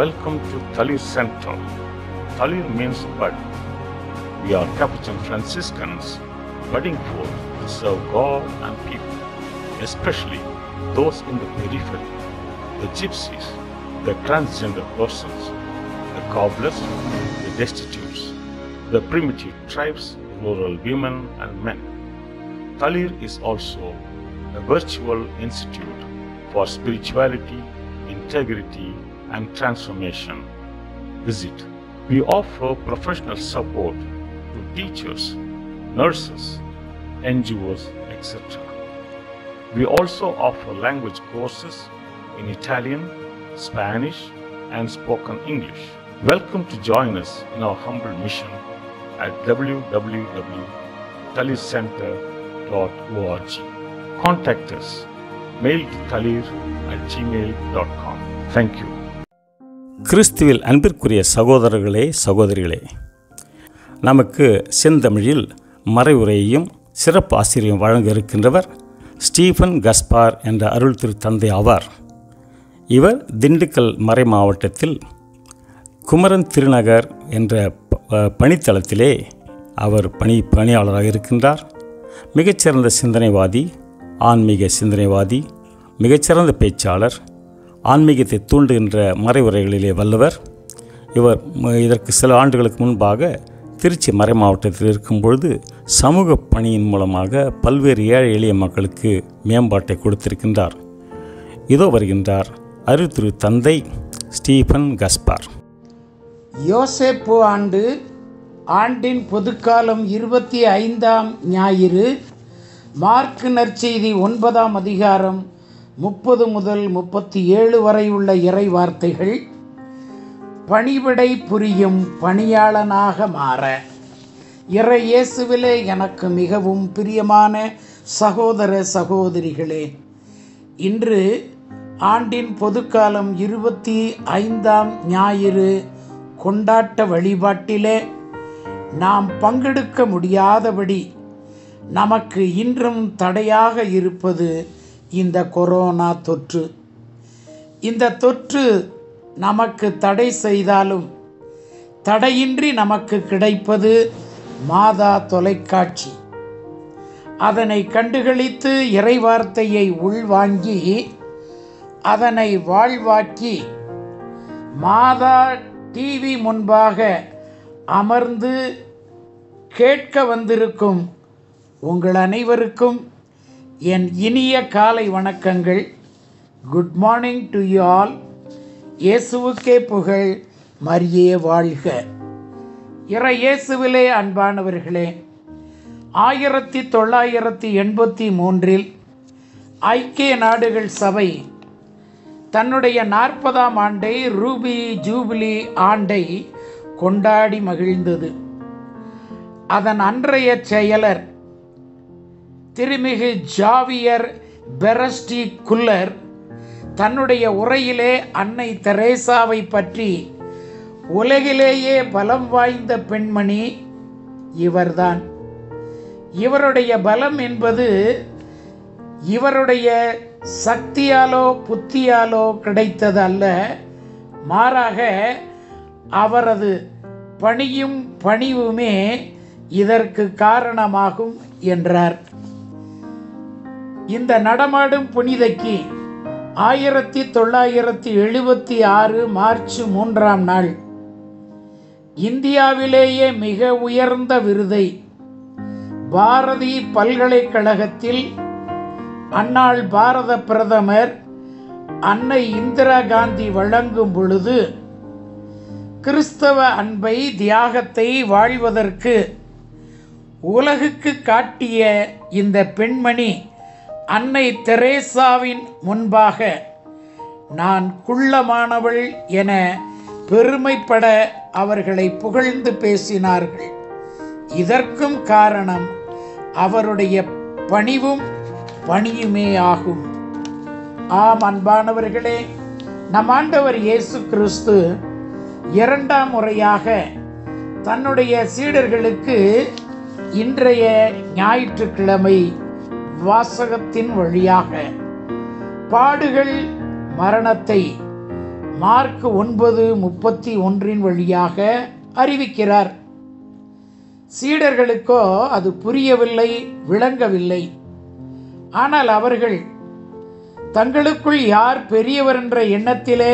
Welcome to Talir Center. Talir means bud. We are Capuchin Franciscans budding forth to serve God and people, especially those in the periphery, the gypsies, the transgender persons, the cobblers, the destitutes, the primitive tribes, rural women and men. Talir is also a virtual institute for spirituality, integrity, and transformation. Visit. We offer professional support to teachers, nurses, NGOs, etc. We also offer language courses in Italian, Spanish, and spoken English. Welcome to join us in our humble mission at www.talicenter.org. Contact us. Mail to talir at gmail.com. Thank you. கிறிஸ்துவில் அன்பிற்குரிய சகோதரர்களே சகோதரிகளே நமக்கு செந்தமிழில் மறைவுரையையும் சிறப்பு ஆசிரியம் வழங்க இருக்கின்றவர் Stephen Gaspar என்ற அருள் திரு தந்தை ஆவார் இவர் திண்டுக்கல் மறை மாவட்டத்தில் குமரன் திருநகர் என்ற ப- ப- பணித்தளத்திலே அவர் பணி பணியாளராக இருக்கின்றார் மிகச்சிறந்த சிந்தனைவாதி ஆன்மீக சிந்தனைவாதி மிகச்சிறந்த பேச்சாளர் ஆன்மீகத்தை தூண்டுகின்ற மறைவுரைகளிலே வல்லவர் இவர் ம- இதற்கு சில ஆண்டுகளுக்கு முன்பாக திருச்சி மறை மாவட்டத்தில் இருக்கும் பொழுது சமூக பணியின் மூலமாக பல்வேறு ஏழை எளிய மக்களுக்கு மேம்பாட்டை கொடுத்திருக்கின்றார் இதோ வருகின்றார் அருள் திரு தந்தை ஸ்டீஃபன் கஸ்பார் யோசேப்பு ஆண்டு ஆண்டின் பொதுக்காலம் இருபத்தி ஐந்தாம் ஞாயிறு மார்க் நற்செய்தி ஒன்பதாம் அதிகாரம் முப்பது முதல் முப்பத்தி ஏழு வரை உள்ள இறை வார்த்தைகள் பணிவிடை புரியும் பணியாளனாக மாற இறை இயேசுவிலே எனக்கு மிகவும் பிரியமான சகோதர சகோதரிகளே இன்று ஆண்டின் பொதுக்காலம் இருபத்தி ஐந்தாம் ஞாயிறு கொண்டாட்ட வழிபாட்டிலே நாம் பங்கெடுக்க முடியாதபடி நமக்கு இன்றும் தடையாக இருப்பது இந்த கொரோனா தொற்று இந்த தொற்று நமக்கு தடை செய்தாலும் தடையின்றி நமக்கு கிடைப்பது மாதா தொலைக்காட்சி அதனை கண்டுகளித்து இறைவார்த்தையை உள்வாங்கி அதனை வாழ்வாக்கி மாதா டிவி முன்பாக அமர்ந்து கேட்க வந்திருக்கும் உங்கள் அனைவருக்கும் என் இனிய காலை வணக்கங்கள் good morning to you all இயேசுவுக்கே புகழ் மரியே வாழ்க இறை இயேசுவிலே அன்பானவர்களே ஆயிரத்தி தொள்ளாயிரத்தி எண்பத்தி மூன்றில் ஐக்கிய நாடுகள் சபை தன்னுடைய நாற்பதாம் ஆண்டை ரூபி ஜூபிலி ஆண்டை கொண்டாடி மகிழ்ந்தது அதன் அன்றைய செயலர் திருமிகு ஜாவியர் பெரஸ்டி குல்லர் தன்னுடைய உரையிலே அன்னை தெரேசாவை பற்றி உலகிலேயே பலம் வாய்ந்த பெண்மணி இவர்தான் இவருடைய பலம் என்பது இவருடைய சக்தியாலோ புத்தியாலோ கிடைத்தது அல்ல மாறாக அவரது பணியும் பணிவுமே இதற்கு காரணமாகும் என்றார் இந்த நடமாடும் புனிதைக்கு ஆயிரத்தி தொள்ளாயிரத்தி எழுபத்தி ஆறு மார்ச் மூன்றாம் நாள் இந்தியாவிலேயே மிக உயர்ந்த விருதை பாரதி பல்கலைக்கழகத்தில் அன்னாள் பாரத பிரதமர் அன்னை இந்திரா காந்தி வழங்கும் பொழுது கிறிஸ்தவ அன்பை தியாகத்தை வாழ்வதற்கு உலகுக்கு காட்டிய இந்த பெண்மணி அன்னை தெரேசாவின் முன்பாக நான் குள்ளமானவள் என பெருமைப்பட அவர்களை புகழ்ந்து பேசினார்கள் இதற்கும் காரணம் அவருடைய பணிவும் பணியுமே ஆகும் ஆம் அன்பானவர்களே நம் ஆண்டவர் இயேசு கிறிஸ்து இரண்டாம் முறையாக தன்னுடைய சீடர்களுக்கு இன்றைய ஞாயிற்றுக்கிழமை வாசகத்தின் வழியாக பாடுகள் மரணத்தை மார்க் ஒன்பது முப்பத்தி ஒன்றின் வழியாக அறிவிக்கிறார் சீடர்களுக்கோ அது புரியவில்லை விளங்கவில்லை ஆனால் அவர்கள் தங்களுக்குள் யார் பெரியவர் என்ற எண்ணத்திலே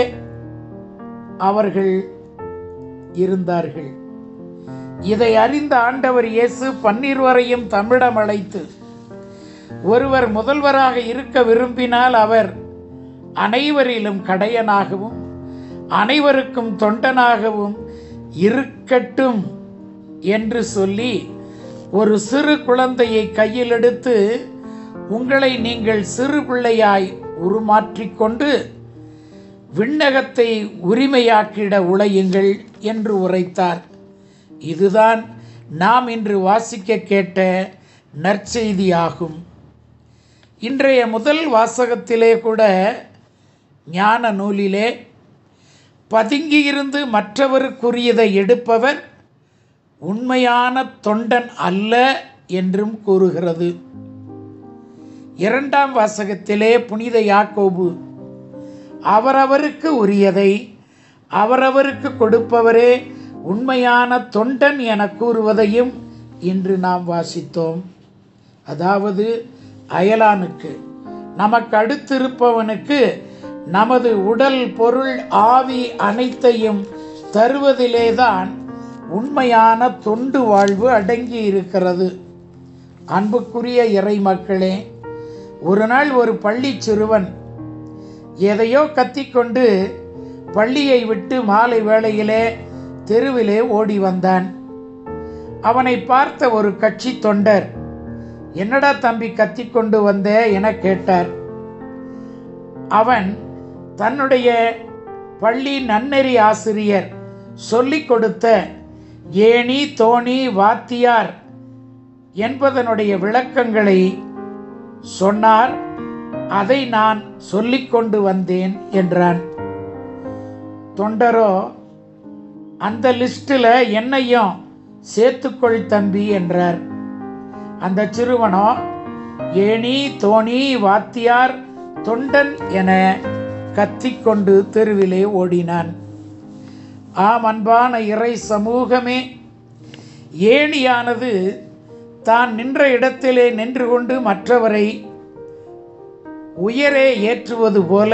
அவர்கள் இருந்தார்கள் இதை அறிந்த ஆண்டவர் இயேசு பன்னிருவரையும் தமிழம் அழைத்து ஒருவர் முதல்வராக இருக்க விரும்பினால் அவர் அனைவரிலும் கடையனாகவும் அனைவருக்கும் தொண்டனாகவும் இருக்கட்டும் என்று சொல்லி ஒரு சிறு குழந்தையை கையில் எடுத்து உங்களை நீங்கள் சிறு பிள்ளையாய் உருமாற்றிக்கொண்டு விண்ணகத்தை உரிமையாக்கிட உழையுங்கள் என்று உரைத்தார் இதுதான் நாம் இன்று வாசிக்க கேட்ட நற்செய்தியாகும் இன்றைய முதல் வாசகத்திலே கூட ஞான நூலிலே பதுங்கியிருந்து மற்றவருக்குரியதை எடுப்பவர் உண்மையான தொண்டன் அல்ல என்றும் கூறுகிறது இரண்டாம் வாசகத்திலே புனித யாக்கோபு அவரவருக்கு உரியதை அவரவருக்கு கொடுப்பவரே உண்மையான தொண்டன் என கூறுவதையும் இன்று நாம் வாசித்தோம் அதாவது அயலானுக்கு நமக்கு அடுத்திருப்பவனுக்கு நமது உடல் பொருள் ஆவி அனைத்தையும் தருவதிலேதான் உண்மையான தொண்டு வாழ்வு அடங்கி இருக்கிறது அன்புக்குரிய இறை மக்களே ஒரு நாள் ஒரு பள்ளி சிறுவன் எதையோ கத்திக்கொண்டு பள்ளியை விட்டு மாலை வேளையிலே தெருவிலே ஓடி வந்தான் அவனை பார்த்த ஒரு கட்சி தொண்டர் என்னடா தம்பி கத்திக்கொண்டு வந்த என கேட்டார் அவன் தன்னுடைய பள்ளி நன்னெறி ஆசிரியர் சொல்லிக் கொடுத்த ஏணி தோணி வாத்தியார் என்பதனுடைய விளக்கங்களை சொன்னார் அதை நான் சொல்லிக் கொண்டு வந்தேன் என்றான் தொண்டரோ அந்த லிஸ்டில் என்னையும் சேர்த்துக்கொள் தம்பி என்றார் அந்த சிறுவனோ ஏணி தோணி வாத்தியார் தொண்டன் என கத்திக்கொண்டு தெருவிலே ஓடினான் ஆம் அன்பான இறை சமூகமே ஏணியானது தான் நின்ற இடத்திலே நின்று கொண்டு மற்றவரை உயரே ஏற்றுவது போல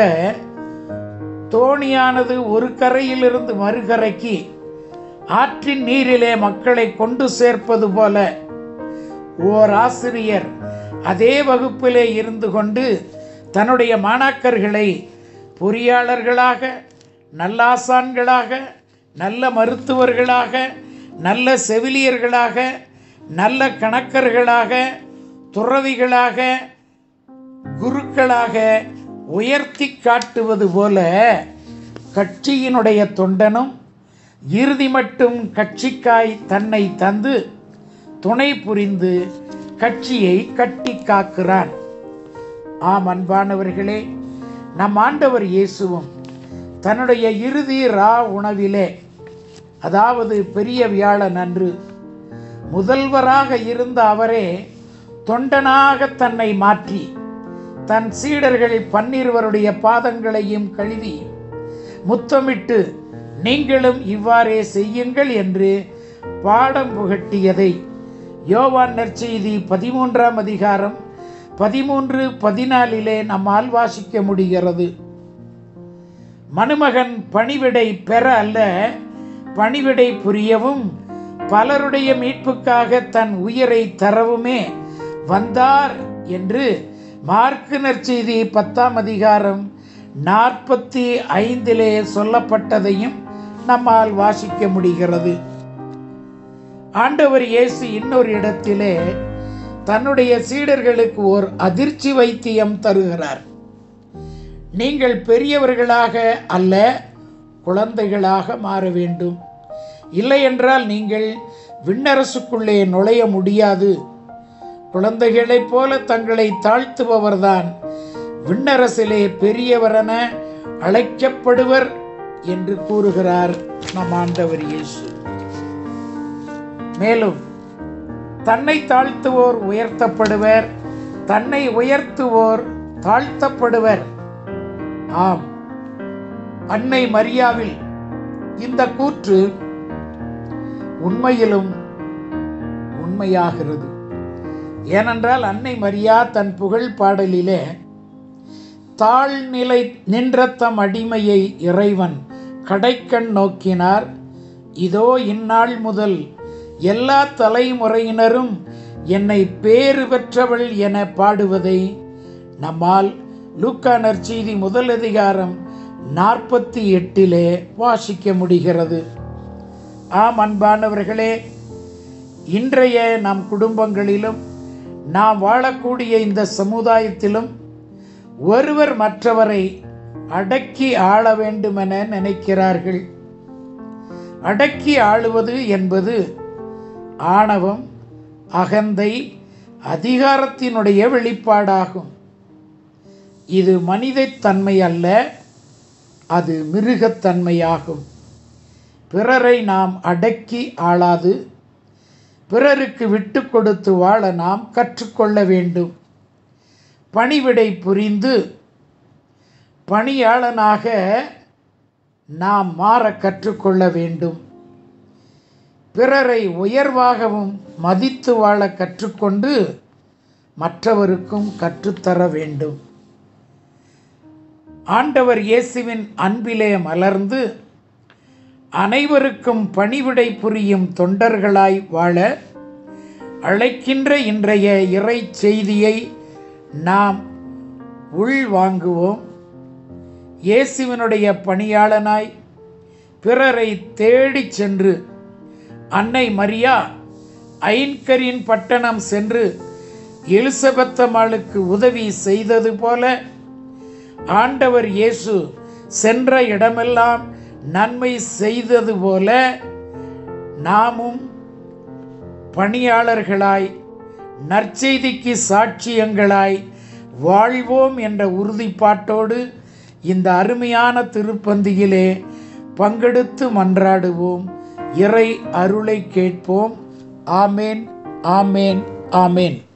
தோணியானது ஒரு கரையிலிருந்து மறுகரைக்கு ஆற்றின் நீரிலே மக்களை கொண்டு சேர்ப்பது போல ஓர் ஆசிரியர் அதே வகுப்பிலே இருந்து கொண்டு தன்னுடைய மாணாக்கர்களை பொறியாளர்களாக நல்லாசான்களாக நல்ல மருத்துவர்களாக நல்ல செவிலியர்களாக நல்ல கணக்கர்களாக துறவிகளாக குருக்களாக உயர்த்தி காட்டுவது போல கட்சியினுடைய தொண்டனும் இறுதி மட்டும் கட்சிக்காய் தன்னை தந்து துணை புரிந்து கட்சியை கட்டி காக்கிறான் ஆம் அன்பானவர்களே நம் ஆண்டவர் இயேசுவும் தன்னுடைய இறுதி ரா உணவிலே அதாவது பெரிய வியாழன் அன்று முதல்வராக இருந்த அவரே தொண்டனாக தன்னை மாற்றி தன் சீடர்கள் பன்னிருவருடைய பாதங்களையும் கழுவி முத்தமிட்டு நீங்களும் இவ்வாறே செய்யுங்கள் என்று பாடம் புகட்டியதை யோவான் நற்செய்தி பதிமூன்றாம் அதிகாரம் பதிமூன்று பதினாலிலே நம்மால் வாசிக்க முடிகிறது மணுமகன் பணிவிடை பெற அல்ல பணிவிடை புரியவும் பலருடைய மீட்புக்காக தன் உயிரை தரவுமே வந்தார் என்று மார்க்கு நற்செய்தி பத்தாம் அதிகாரம் நாற்பத்தி ஐந்திலே சொல்லப்பட்டதையும் நம்மால் வாசிக்க முடிகிறது ஆண்டவர் இயேசு இன்னொரு இடத்திலே தன்னுடைய சீடர்களுக்கு ஓர் அதிர்ச்சி வைத்தியம் தருகிறார் நீங்கள் பெரியவர்களாக அல்ல குழந்தைகளாக மாற வேண்டும் இல்லை என்றால் நீங்கள் விண்ணரசுக்குள்ளே நுழைய முடியாது குழந்தைகளைப் போல தங்களை தாழ்த்துபவர்தான் விண்ணரசிலே பெரியவரென அழைக்கப்படுவர் என்று கூறுகிறார் நம் ஆண்டவர் இயேசு மேலும் தன்னை தாழ்த்துவோர் உயர்த்தப்படுவர் தன்னை உயர்த்துவோர் தாழ்த்தப்படுவர் ஆம் அன்னை மரியாவில் இந்த கூற்று உண்மையிலும் உண்மையாகிறது ஏனென்றால் அன்னை மரியா தன் புகழ் பாடலிலே தாழ்நிலை நின்ற தம் அடிமையை இறைவன் கடைக்கண் நோக்கினார் இதோ இந்நாள் முதல் எல்லா தலைமுறையினரும் என்னை பேறு பெற்றவள் என பாடுவதை நம்மால் லூக்கா நற்செய்தி முதல் அதிகாரம் நாற்பத்தி எட்டிலே வாசிக்க முடிகிறது ஆம் அன்பானவர்களே இன்றைய நம் குடும்பங்களிலும் நாம் வாழக்கூடிய இந்த சமுதாயத்திலும் ஒருவர் மற்றவரை அடக்கி ஆள வேண்டுமென நினைக்கிறார்கள் அடக்கி ஆளுவது என்பது ஆணவம் அகந்தை அதிகாரத்தினுடைய வெளிப்பாடாகும் இது மனிதத்தன்மை அல்ல அது மிருகத்தன்மையாகும் பிறரை நாம் அடக்கி ஆளாது பிறருக்கு விட்டு கொடுத்து வாழ நாம் கற்றுக்கொள்ள வேண்டும் பணிவிடை புரிந்து பணியாளனாக நாம் மாற கற்றுக்கொள்ள வேண்டும் பிறரை உயர்வாகவும் மதித்து வாழ கற்றுக்கொண்டு மற்றவருக்கும் கற்றுத்தர வேண்டும் ஆண்டவர் இயேசுவின் அன்பிலே மலர்ந்து அனைவருக்கும் பணிவிடை புரியும் தொண்டர்களாய் வாழ அழைக்கின்ற இன்றைய இறை செய்தியை நாம் உள்வாங்குவோம் இயேசுவினுடைய பணியாளனாய் பிறரை தேடிச் சென்று அன்னை மரியா ஐன்கரின் பட்டணம் சென்று எலிசபெத்தம்மாளுக்கு உதவி செய்தது போல ஆண்டவர் இயேசு சென்ற இடமெல்லாம் நன்மை செய்தது போல நாமும் பணியாளர்களாய் நற்செய்திக்கு சாட்சியங்களாய் வாழ்வோம் என்ற உறுதிப்பாட்டோடு இந்த அருமையான திருப்பந்தியிலே பங்கெடுத்து மன்றாடுவோம் இறை அருளை கேட்போம் ஆமேன் ஆமேன் ஆமேன்